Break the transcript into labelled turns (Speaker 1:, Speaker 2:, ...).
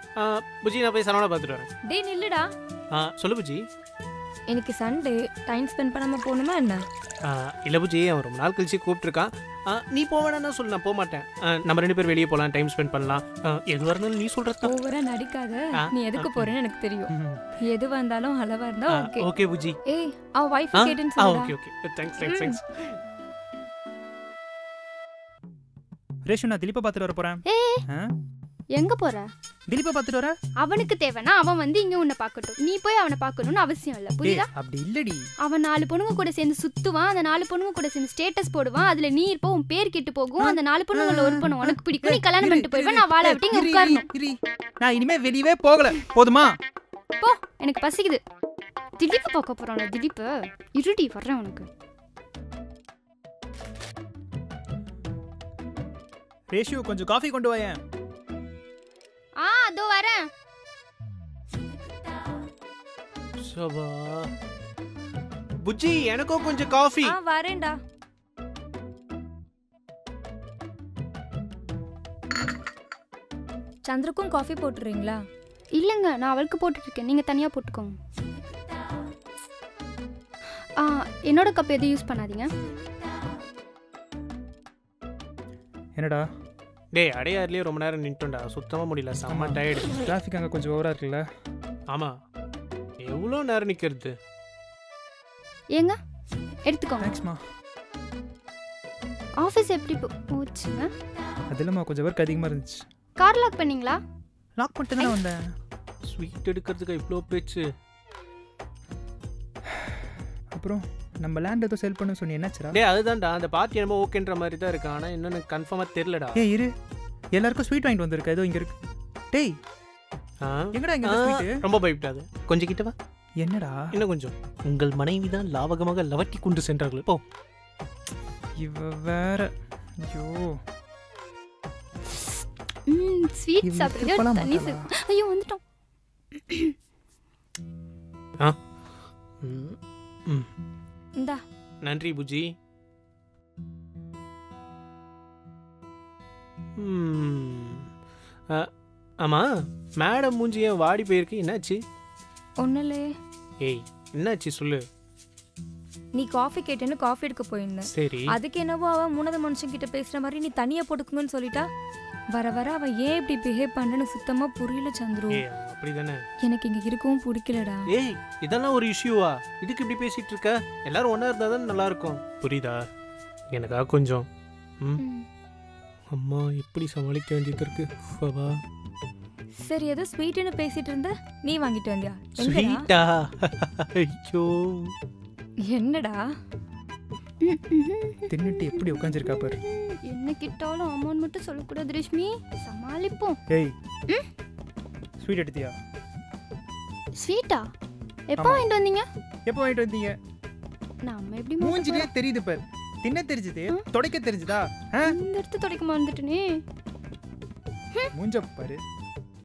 Speaker 1: ஆ, புஜி நான் போய் சரவணா பார்த்துட்டு வரேன்
Speaker 2: டேய் நில்லுடா
Speaker 1: ஆ, சொல்லு புஜி
Speaker 2: எனக்கு சண்டே டைம் ஸ்பெண்ட் பண்ணாம போகணுமா என்ன
Speaker 1: ஆ, இல்ல புஜி அவன் ரொம்ப நாள் கழிச்சு கூப்பிட்டுருக்கான் ஆ, நீ போவேனா சொல்லு நான் போக மாட்டேன் ஆ, நம்ம ரெண்டு பேர் வெளியே போகலாம் டைம் ஸ்பெண்ட் பண்ணலாம் ஆ, எதுவாக இருந்தாலும் நீ சொல்கிறது தான்
Speaker 2: ஓவரா நடிக்காத
Speaker 1: ஆ,
Speaker 2: நீ எதுக்கு போறேன்னு எனக்கு தெரியும் எது வந்தாலும் அளவா இருந்தா ஓகே
Speaker 1: ஓகே புஜி
Speaker 2: ஏய் அவ வைஃப்
Speaker 1: ஆ
Speaker 2: கேட்டுன்னு
Speaker 1: ஆ,
Speaker 2: சொல்லுடா
Speaker 1: okay okay thanks thanks thanks
Speaker 3: Reshu நான் திலீப்பை பார்த்துட்டு வர போறேன்
Speaker 4: ஏய்
Speaker 3: ஆ?
Speaker 4: எங்க போற
Speaker 3: திலீப்பை பார்த்துட்டு வர
Speaker 4: அவனுக்கு தேவைன்னா அவன் வந்து இங்க உன்னை பார்க்கட்டும் நீ போய் அவனை பார்க்கணும்னு அவசியம் இல்ல
Speaker 3: டேய்
Speaker 4: புரியுதா
Speaker 3: அப்படி இல்லடி
Speaker 4: அவன் நாலு பொண்ணுங்க கூட சேர்ந்து சுத்துவான் அந்த நாலு பொண்ணுங்க கூட சேர்ந்து ஸ்டேட்டஸ் போடுவான் அதுல நீ இருப்ப உன் பேர் கெட்டு போகும் அந்த நாலு பொண்ணுங்கள ஒரு பொண்ணு உனக்கு பிடிக்கும் நீ கல்யாணம் பண்ணிட்டு போயிடுவேன் நான் வாழ விட்டு இங்க
Speaker 3: இரு,
Speaker 4: உட்காரணும்
Speaker 3: இரு, இரு. நான் இனிமே வெளியவே போகல போதுமா
Speaker 4: போ எனக்கு பசிக்குது திலீப் பார்க்க போறான் திலீப் இருடி வர்றேன் உனக்கு
Speaker 3: ரேஷு கொஞ்சம் காஃபி கொண்டு வாயேன்
Speaker 4: ஆ அதோ வரேன்
Speaker 1: சபா புஜி எனக்கும் கொஞ்சம் காஃபி
Speaker 2: ஆ வரேன்டா சந்திரக்கும் காஃபி போட்டுறீங்களா
Speaker 4: இல்லைங்க நான் அவளுக்கு போட்டுட்டு இருக்கேன் நீங்க தனியா போட்டுக்கோங்க ஆ என்னோட கப் எதுவும் யூஸ் பண்ணாதீங்க
Speaker 3: என்னடா
Speaker 1: டேய் அடையாறுலயே ரொம்ப நேரம் நின்ட்டோம்டா சுத்தமா முடியல செம்ம டயர்டு
Speaker 3: டிராஃபிக் அங்கே கொஞ்சம் ஓவரா இருக்குல்ல
Speaker 1: ஆமா எவ்வளோ நேரம் நிக்கிறது
Speaker 4: ஏங்க எடுத்துக்கோங்க
Speaker 3: தேங்க்ஸ்மா
Speaker 4: ஆஃபீஸ் எப்படி போ- போச்சுங்க
Speaker 3: அது இல்லைம்மா கொஞ்சம் ஒர்க் அதிகமாக இருந்துச்சு
Speaker 4: கார் லாக் பண்ணீங்களா
Speaker 3: லாக் பண்ணிட்டு தான் வந்தேன்
Speaker 1: ஸ்வீட் எடுக்கிறதுக்கு இவ்வளோ பேச்சு
Speaker 3: அப்புறம் நம்ம லேண்ட் ஏதோ செல் பண்ண சொன்னி என்னாச்சுடா
Speaker 1: டேய் அதுதான்டா அந்த பார்ட்டி என்னமோ ஓகேன்ற மாதிரி தான் இருக்கு ஆனா இன்னும் கன்ஃபார்மாக தெரிலடா
Speaker 3: ஏய் இரு எல்லாருக்கும் ஸ்வீட் வாங்கிட்டு வந்திருக்க ஏதோ இங்க இருக்கு டேய்
Speaker 1: ஆ?
Speaker 3: எங்கடா இங்க
Speaker 1: ஆ,
Speaker 3: ஸ்வீட்
Speaker 1: ரொம்ப பயப்படாது கொஞ்சம் கிட்ட வா
Speaker 3: என்னடா
Speaker 1: இன்னும் கொஞ்சம் உங்கள் மனைவி தான் லாவகமாக லவட்டி கொண்டு சென்றார்கள் போ
Speaker 3: இவ வேற ஐயோ
Speaker 4: ம் ஸ்வீட்
Speaker 3: இவ
Speaker 4: சாப்பிடுறது
Speaker 3: இப்பலாம்
Speaker 4: தண்ணி
Speaker 3: மாட்டாளா?
Speaker 4: சே- ஐயோ வந்துட்டோம்
Speaker 1: ம், ம்.
Speaker 2: இந்தா
Speaker 1: நன்றி புஜி ம். ஆ, ஆமா மேடம் மூஞ்சி ஏன் வாடி போயிருக்கு என்னாச்சு
Speaker 2: ஒண்ணுலே
Speaker 1: ஏய் என்னாச்சு சொல்லு
Speaker 2: நீ காஃபி கேட்டேன்னு காஃபி எடுக்க போயிருந்தேன்
Speaker 1: சரி
Speaker 2: அதுக்கு என்னவோ அவ மூணாவது மனுஷன் கிட்ட பேசுற மாதிரி நீ தனியா போட்டுக்குங்கன்னு சொல்லிட்டா வர வர அவ ஏன் இப்படி பிஹேவ் பண்ணன்னு சுத்தமா புரியல சந்துரு
Speaker 1: ஏய் அப்படிதானே
Speaker 2: எனக்கு இங்க இருக்கவும் பிடிக்கலடா
Speaker 1: ஏய் இதெல்லாம் ஒரு இஷ்யூவா இதுக்கு இப்படி பேசிட்டு இருக்க எல்லாரும் ஒண்ணா இருந்தா தான் நல்லா இருக்கும் புரியுதா எனக்கா கொஞ்சம் ம்
Speaker 4: ம்.
Speaker 1: அம்மா எப்படி சமாளிக்க வேண்டியது இருக்கு அப்பா.
Speaker 2: சரி ஏதோ ஸ்வீட்னு பேசிட்டு இருந்த நீ வாங்கிட்டு வந்தியா எங்கடா?
Speaker 1: ஸ்வீட்டா ஐயோ
Speaker 2: என்னடா
Speaker 4: ம், ம்,
Speaker 3: தின்னுட்டு எப்படி உட்காந்துருக்கா பாரு
Speaker 4: ம். என்ன கிட்டாலும் அமௌண்ட் மட்டும் சொல்லக்கூடாது ரேஷ்மி சமாளிப்போம்
Speaker 3: ஏய் ஸ்வீட் எடுத்தியா
Speaker 4: ஸ்வீட்டா எப்போ
Speaker 3: ஆமா.
Speaker 4: வாங்கிட்டு வந்தீங்க
Speaker 3: எப்போ வாங்கிட்டு வந்தீங்க
Speaker 4: நம்ம எப்படி
Speaker 3: மூஞ்சிலே
Speaker 4: மாத்த
Speaker 3: தெரியுது பாரு தின்ன தெரிஞ்சுது துடைக்க தெரிஞ்சுதா ஆ?
Speaker 4: போறோம்? இந்த இடத்து துடைக்க மறந்துட்டேனே
Speaker 3: மூஞ்ச பாரு